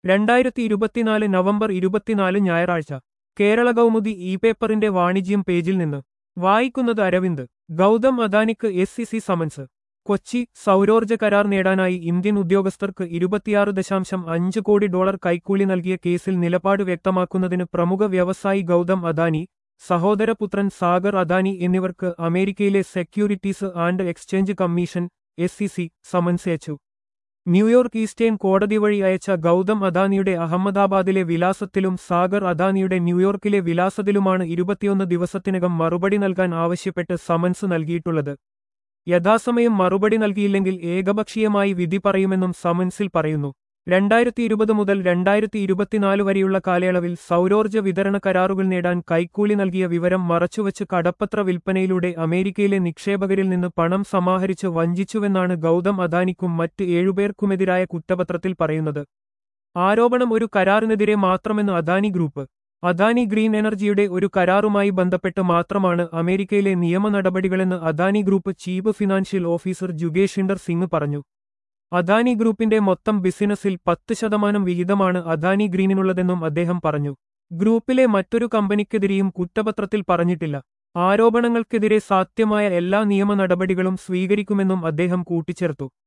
രണ്ടായിരത്തി ഇരുപത്തിനാല് നവംബർ ഇരുപത്തിനാല് ഞായറാഴ്ച കേരള കൗമുദി ഇ പേപ്പറിന്റെ വാണിജ്യം പേജിൽ നിന്ന് വായിക്കുന്നത് അരവിന്ദ് ഗൗതം അദാനിക്ക് S C C summons Kochi സൗരോർജ്ജ കരാർ നേടാനായി ഇന്ത്യൻ ഉദ്യോഗസ്ഥർക്ക് ഇരുപത്തിയാറ് ദശാംശം അഞ്ച് കോടി ഡോളർ കൈക്കൂലി നൽകിയ കേസിൽ നിലപാട് വ്യക്തമാക്കുന്നതിന് പ്രമുഖ വ്യവസായി ഗൗതം അദാനി സഹോദരപുത്രൻ സാഗർ അദാനി എന്നിവർക്ക് അമേരിക്കയിലെ securities and exchange commission S C C summons അയച്ചു ന്യൂയോർക്ക് ഈസ്റ്റേൺ കോടതി വഴി അയച്ച ഗൗതം അദാനിയുടെ അഹമ്മദാബാദിലെ വിലാസത്തിലും സാഗർ അദാനിയുടെ ന്യൂയോർക്കിലെ വിലാസത്തിലുമാണ് ഇരുപത്തിയൊന്ന് ദിവസത്തിനകം മറുപടി നൽകാൻ ആവശ്യപ്പെട്ട് സമൻസ് നൽകിയിട്ടുള്ളത് യഥാസമയം മറുപടി നൽകിയില്ലെങ്കിൽ ഏകപക്ഷീയമായി വിധി പറയുമെന്നും സമൻസിൽ പറയുന്നു രണ്ടായിരത്തി ഇരുപത് മുതൽ രണ്ടായിരത്തി ഇരുപത്തിനാല് വരെയുള്ള കാലയളവിൽ സൗരോർജ്ജ വിതരണ കരാറുകൾ നേടാൻ കൈക്കൂലി നൽകിയ വിവരം മറച്ചുവച്ച് കടപ്പത്ര വിൽപ്പനയിലൂടെ അമേരിക്കയിലെ നിക്ഷേപകരിൽ നിന്ന് പണം സമാഹരിച്ച് വഞ്ചിച്ചുവെന്നാണ് ഗൗതം അദാനിക്കും മറ്റ് ഏഴുപേർക്കുമെതിരായ കുറ്റപത്രത്തിൽ പറയുന്നത് ആരോപണം ഒരു കരാറിനെതിരെ മാത്രമെന്ന് അദാനി ഗ്രൂപ്പ് അദാനി ഗ്രീൻ എനർജിയുടെ ഒരു കരാറുമായി ബന്ധപ്പെട്ട് മാത്രമാണ് അമേരിക്കയിലെ നിയമ നടപടികളെന്ന് Adani group chief financial officer Jugeshinder Singh പറഞ്ഞു അദാനി ഗ്രൂപ്പിന്റെ മൊത്തം ബിസിനസ്സിൽ പത്ത് ശതമാനം വിഹിതമാണ് അദാനി ഗ്രീനിനുള്ളതെന്നും അദ്ദേഹം പറഞ്ഞു ഗ്രൂപ്പിലെ മറ്റൊരു കമ്പനിക്കെതിരെയും കുറ്റപത്രത്തിൽ പറഞ്ഞിട്ടില്ല ആരോപണങ്ങൾക്കെതിരെ സാധ്യമായ എല്ലാ നിയമ നടപടികളും സ്വീകരിക്കുമെന്നും അദ്ദേഹം കൂട്ടിച്ചേർത്തു